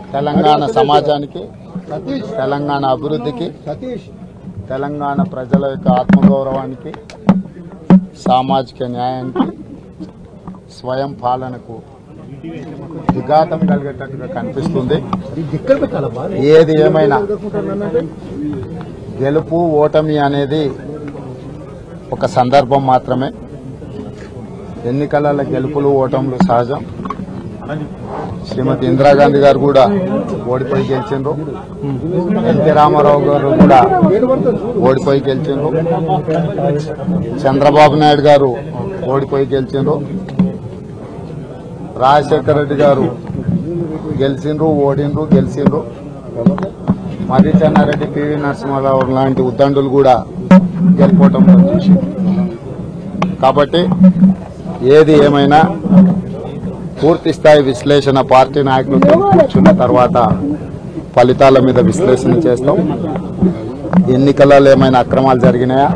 తెలంగాణ సమాజానికి తెలంగాణ అభివృద్ధికి తెలంగాణ ప్రజల యొక్క ఆత్మగౌరవానికి సామాజిక న్యాయానికి స్వయం పాలనకు విఘాతం కలిగేటట్టుగా కనిపిస్తుంది ఏది ఏమైనా గెలుపు ఓటమి అనేది ఒక సందర్భం మాత్రమే ఎన్నికల గెలుపులు ఓటములు సహజం శ్రీమతి ఇందిరాగాంధీ గారు కూడా ఓడిపోయి గెలిచిండ్రు ఎన్టీ రామారావు గారు కూడా ఓడిపోయి గెలిచిండ్రు చంద్రబాబు నాయుడు గారు ఓడిపోయి గెలిచిండ్రు రాజశేఖర రెడ్డి గారు గెలిచిండ్రు ఓడిండ్రు గెలిచిండ్రు మర్రి చెన్నారెడ్డి పివి నరసింహారావు లాంటి ఉద్దండులు కూడా గెలిపోవటం మనం చూసిండ్రు కాబట్టి ఏది ఏమైనా పూర్తి స్థాయి విశ్లేషణ పార్టీ నాయకులతో కూర్చున్న తర్వాత ఫలితాల మీద విశ్లేషణ చేస్తాం ఎన్నికలలో ఏమైనా అక్రమాలు జరిగినాయా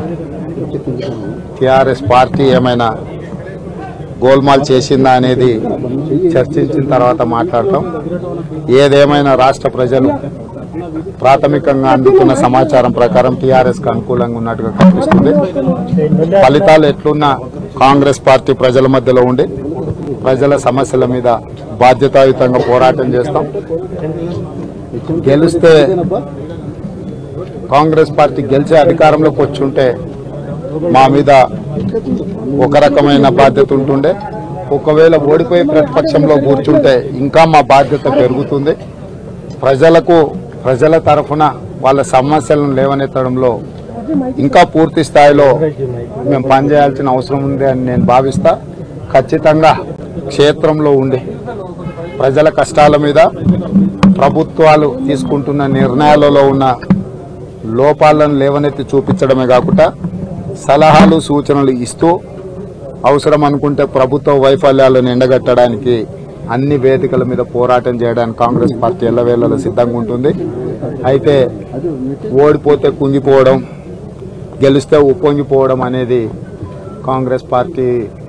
టిఆర్ఎస్ పార్టీ ఏమైనా గోల్మాల్ చేసిందా అనేది చర్చించిన తర్వాత మాట్లాడతాం ఏదేమైనా రాష్ట్ర ప్రజలు ప్రాథమికంగా అందుతున్న సమాచారం ప్రకారం టీఆర్ఎస్ కు అనుకూలంగా ఉన్నట్టుగా కనిపిస్తుంది ఫలితాలు ఎట్లున్నా కాంగ్రెస్ పార్టీ ప్రజల మధ్యలో ఉండి ప్రజల సమస్యల మీద బాధ్యతాయుతంగా పోరాటం చేస్తాం గెలిస్తే కాంగ్రెస్ పార్టీ గెలిచే అధికారంలోకి వచ్చి ఉంటే మా మీద ఒక రకమైన బాధ్యత ఉంటుండే ఒకవేళ ఓడిపోయి ప్రతిపక్షంలో కూర్చుంటే ఇంకా మా బాధ్యత పెరుగుతుంది ప్రజలకు ప్రజల తరఫున వాళ్ళ సమస్యలను లేవనెత్తడంలో ఇంకా పూర్తి స్థాయిలో మేము పనిచేయాల్సిన అవసరం ఉంది అని నేను భావిస్తా ఖచ్చితంగా క్షేత్రంలో ఉండి ప్రజల కష్టాల మీద ప్రభుత్వాలు తీసుకుంటున్న నిర్ణయాలలో ఉన్న లోపాలను లేవనెత్తి చూపించడమే కాకుండా సలహాలు సూచనలు ఇస్తూ అవసరం అనుకుంటే ప్రభుత్వ వైఫల్యాలను ఎండగట్టడానికి అన్ని వేదికల మీద పోరాటం చేయడానికి కాంగ్రెస్ పార్టీ ఎల్లవేళలో సిద్ధంగా ఉంటుంది అయితే ఓడిపోతే కుంగిపోవడం గెలిస్తే ఉప్పొంగిపోవడం అనేది కాంగ్రెస్ పార్టీ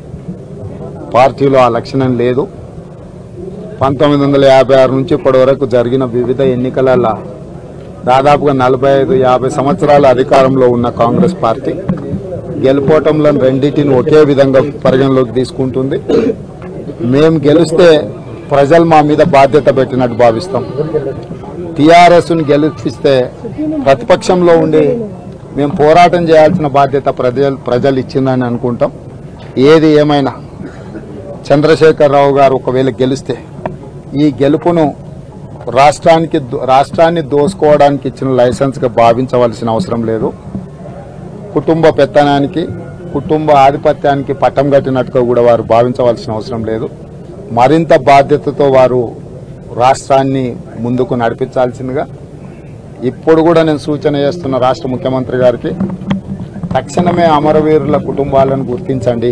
పార్టీలో ఆ లక్షణం లేదు పంతొమ్మిది వందల యాభై ఆరు నుంచి ఇప్పటి వరకు జరిగిన వివిధ ఎన్నికలలో దాదాపుగా నలభై ఐదు యాభై సంవత్సరాల అధికారంలో ఉన్న కాంగ్రెస్ పార్టీ గెలుపోవటంలో రెండింటిని ఒకే విధంగా పరిగణలోకి తీసుకుంటుంది మేము గెలిస్తే ప్రజలు మా మీద బాధ్యత పెట్టినట్టు భావిస్తాం టీఆర్ఎస్ను గెలిపిస్తే ప్రతిపక్షంలో ఉండి మేము పోరాటం చేయాల్సిన బాధ్యత ప్రజలు ప్రజలు ఇచ్చిందని అనుకుంటాం ఏది ఏమైనా చంద్రశేఖరరావు గారు ఒకవేళ గెలిస్తే ఈ గెలుపును రాష్ట్రానికి దో- రాష్ట్రాన్ని దోసుకోవడానికి ఇచ్చిన లైసెన్స్గా భావించవలసిన అవసరం లేదు కుటుంబ పెత్తనానికి కుటుంబ ఆధిపత్యానికి పట్టం కట్టినట్టుగా కూడా వారు భావించవలసిన అవసరం లేదు మరింత బాధ్యతతో వారు రాష్ట్రాన్ని ముందుకు నడిపించాల్సిందిగా ఇప్పుడు కూడా నేను సూచన చేస్తున్న రాష్ట్ర ముఖ్యమంత్రి గారికి తక్షణమే అమరవీరుల కుటుంబాలను గుర్తించండి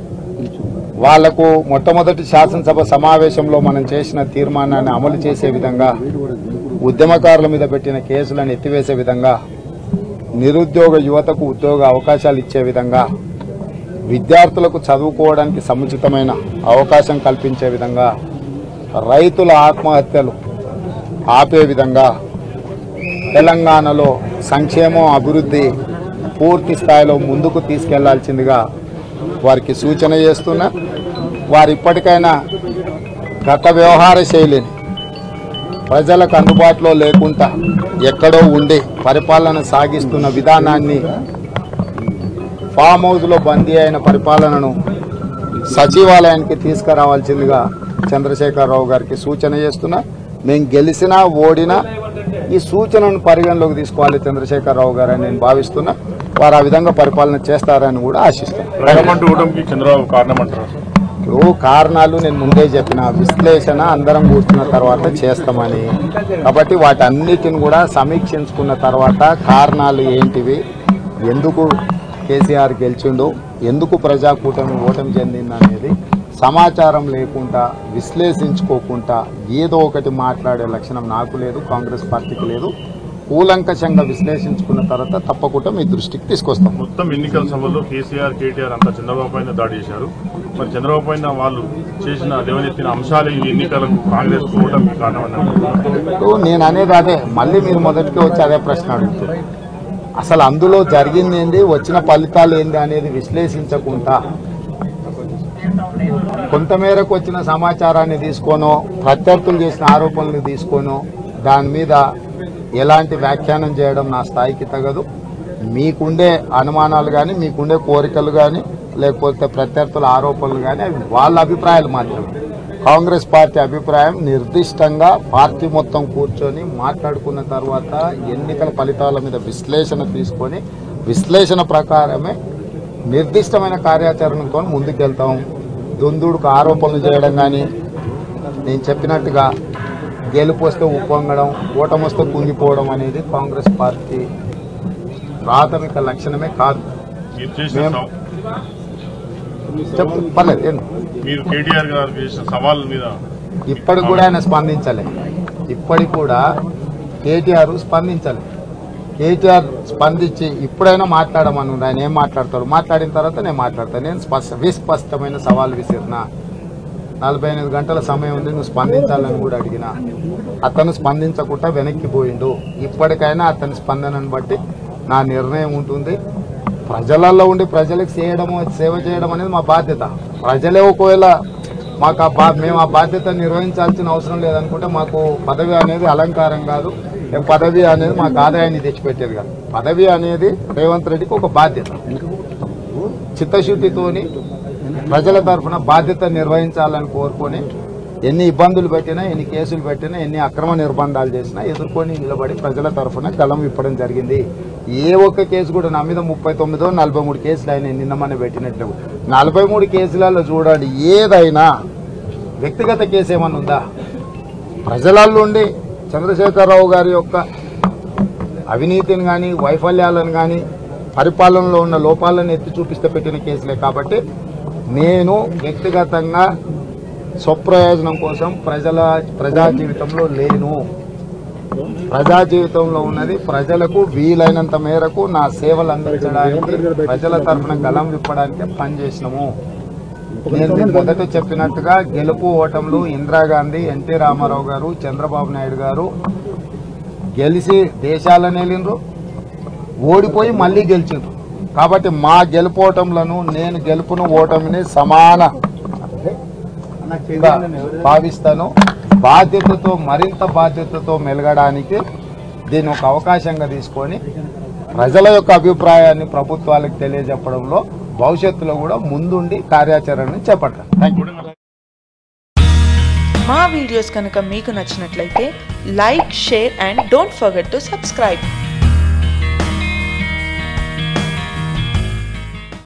వాళ్లకు మొట్టమొదటి శాసనసభ సమావేశంలో మనం చేసిన తీర్మానాన్ని అమలు చేసే విధంగా ఉద్యమకారుల మీద పెట్టిన కేసులను ఎత్తివేసే విధంగా నిరుద్యోగ యువతకు ఉద్యోగ అవకాశాలు ఇచ్చే విధంగా విద్యార్థులకు చదువుకోవడానికి సముచితమైన అవకాశం కల్పించే విధంగా రైతుల ఆత్మహత్యలు ఆపే విధంగా తెలంగాణలో సంక్షేమం అభివృద్ధి పూర్తి స్థాయిలో ముందుకు తీసుకెళ్లాల్సిందిగా వారికి సూచన చేస్తున్నా వారు ఇప్పటికైనా గత వ్యవహార శైలిని ప్రజలకు అందుబాటులో లేకుండా ఎక్కడో ఉండి పరిపాలన సాగిస్తున్న విధానాన్ని ఫామ్ హౌస్లో బందీ అయిన పరిపాలనను సచివాలయానికి తీసుకురావాల్సిందిగా చంద్రశేఖరరావు గారికి సూచన చేస్తున్నా మేము గెలిచినా ఓడినా ఈ సూచనను పరిగణలోకి తీసుకోవాలి చంద్రశేఖరరావు గారు అని నేను భావిస్తున్నా వారు ఆ విధంగా పరిపాలన చేస్తారని కూడా ఆశిస్తున్నాను ప్రగమంటూ ఇవ్వడంకి చంద్రబాబు కారణం అంటారు ఇప్పుడు కారణాలు నేను ముందే చెప్పిన విశ్లేషణ అందరం కూర్చున్న తర్వాత చేస్తామని కాబట్టి వాటన్నిటిని కూడా సమీక్షించుకున్న తర్వాత కారణాలు ఏంటివి ఎందుకు కేసీఆర్ గెలిచిండు ఎందుకు ప్రజాకూటమి ఓటమి చెందింది అనేది సమాచారం లేకుండా విశ్లేషించుకోకుండా ఏదో ఒకటి మాట్లాడే లక్షణం నాకు లేదు కాంగ్రెస్ పార్టీకి లేదు కూలంకషంగా విశ్లేషించుకున్న తర్వాత తప్పకుండా మీ దృష్టికి తీసుకొస్తాం మొత్తం ఎన్నికల సభలో కేసీఆర్ కేటీఆర్ అంతా చంద్రబాబు పైన దాడి చేశారు మరి చంద్రబాబు పైన వాళ్ళు చేసిన లేవనెత్తిన అంశాలు ఈ ఎన్నికలకు కాంగ్రెస్ ఓటమికి కారణం అన్నారు ఇప్పుడు నేను అనేది అదే మళ్ళీ మీరు మొదటికి వచ్చి అదే ప్రశ్న అడుగుతారు అసలు అందులో జరిగింది ఏంది వచ్చిన ఫలితాలు ఏంది అనేది విశ్లేషించకుండా కొంతమేరకు వచ్చిన సమాచారాన్ని తీసుకోనో ప్రత్యర్థులు చేసిన ఆరోపణలు తీసుకోనో దాని మీద ఎలాంటి వ్యాఖ్యానం చేయడం నా స్థాయికి తగదు మీకుండే అనుమానాలు కానీ మీకుండే కోరికలు కానీ లేకపోతే ప్రత్యర్థుల ఆరోపణలు కానీ అవి వాళ్ళ అభిప్రాయాలు మాత్రమే కాంగ్రెస్ పార్టీ అభిప్రాయం నిర్దిష్టంగా పార్టీ మొత్తం కూర్చొని మాట్లాడుకున్న తర్వాత ఎన్నికల ఫలితాల మీద విశ్లేషణ తీసుకొని విశ్లేషణ ప్రకారమే నిర్దిష్టమైన కార్యాచరణతో ముందుకెళ్తాం దుందుడుకు ఆరోపణలు చేయడం కానీ నేను చెప్పినట్టుగా గెలుపు వస్తే ఉప్పొంగడం ఓటమి వస్తే కుంగిపోవడం అనేది కాంగ్రెస్ పార్టీ ప్రాథమిక లక్షణమే కాదు మీరు చేసిన మేము- సవ- చెప్పు పర్లేదు ఏంటి? మీరు కేటీఆర్ గారు చేసిన సవాళ్ళ మీద ఇప్పటికి కూడా ఆయన స్పందించలే ఇప్పటికి కూడా కేటీఆర్ స్పందించలే కేటీఆర్ స్పందించి ఇప్పుడైనా మాట్లాడమని ఉంది. ఆయన ఏం మాట్లాడతాడు మాట్లాడిన తర్వాత నేను మాట్లాడతాను నేను స్పష్ట విస్పష్టమైన సవాల్ విసిరిన నలభై ఎనిమిది గంటల సమయం ఉంది నువ్వు స్పందించాలని కూడా అడిగిన అతను స్పందించకుండా వెనక్కి పోయిండు ఇప్పటికైనా అతని స్పందనను బట్టి నా నిర్ణయం ఉంటుంది ప్రజలలో ఉండి ప్రజలకు చేయడం సేవ చేయడం అనేది మా బాధ్యత ప్రజలే ఒకవేళ మాకు ఆ బా మేము ఆ బాధ్యత నిర్వహించాల్సిన అవసరం లేదనుకుంటే మాకు పదవి అనేది అలంకారం కాదు ఏ పదవి అనేది మాకు ఆదాయాన్ని తెచ్చిపెట్టేది కాదు పదవి అనేది రేవంత్ రెడ్డికి ఒక బాధ్యత చిత్తశుద్ధితోని ప్రజల తరఫున బాధ్యత నిర్వహించాలని కోరుకొని ఎన్ని ఇబ్బందులు పెట్టినా ఎన్ని కేసులు పెట్టినా ఎన్ని అక్రమ నిర్బంధాలు చేసినా ఎదుర్కొని నిలబడి ప్రజల తరఫున గలం విప్పడం జరిగింది ఏ ఒక్క కేసు కూడా నా మీద ముప్పై తొమ్మిదో నలభై మూడు కేసులు అయినాయి నిన్న మన పెట్టినట్లు నలభై మూడు కేసులలో చూడండి ఏదైనా వ్యక్తిగత కేసు ఏమన్నా ఉందా ప్రజలలో ఉండి చంద్రశేఖరరావు గారి యొక్క అవినీతిని కానీ వైఫల్యాలను కానీ పరిపాలనలో ఉన్న లోపాలను ఎత్తి చూపిస్తే పెట్టిన కేసులే కాబట్టి నేను వ్యక్తిగతంగా స్వప్రయోజనం కోసం ప్రజల ప్రజా జీవితంలో లేను ప్రజా జీవితంలో ఉన్నది ప్రజలకు వీలైనంత మేరకు నా సేవలు అందించడానికి ప్రజల తరఫున గలం విప్పడానికి పనిచేసినాము నేను మీకు మొదట చెప్పినట్టుగా గెలుపు ఓటములు ఇందిరాగాంధీ ఎన్టీ రామారావు గారు చంద్రబాబు నాయుడు గారు గెలిచి దేశాలను వెళ్ళిండ్రు ఓడిపోయి మళ్ళీ గెలిచిండ్రు కాబట్టి మా గెలుపోటములను నేను గెలుపును ఓటమిని సమాన భావిస్తాను బాధ్యతతో మరింత బాధ్యతతో మెలగడానికి దీన్ని ఒక అవకాశంగా తీసుకొని ప్రజల యొక్క అభిప్రాయాన్ని ప్రభుత్వాలకు తెలియజెప్పడంలో భవిష్యత్తులో కూడా ముందుండి కార్యాచరణను చేపట్టాలి థ్యాంక్ యూ మా వీడియోస్ కనుక మీకు నచ్చినట్లయితే like share and don't forget to subscribe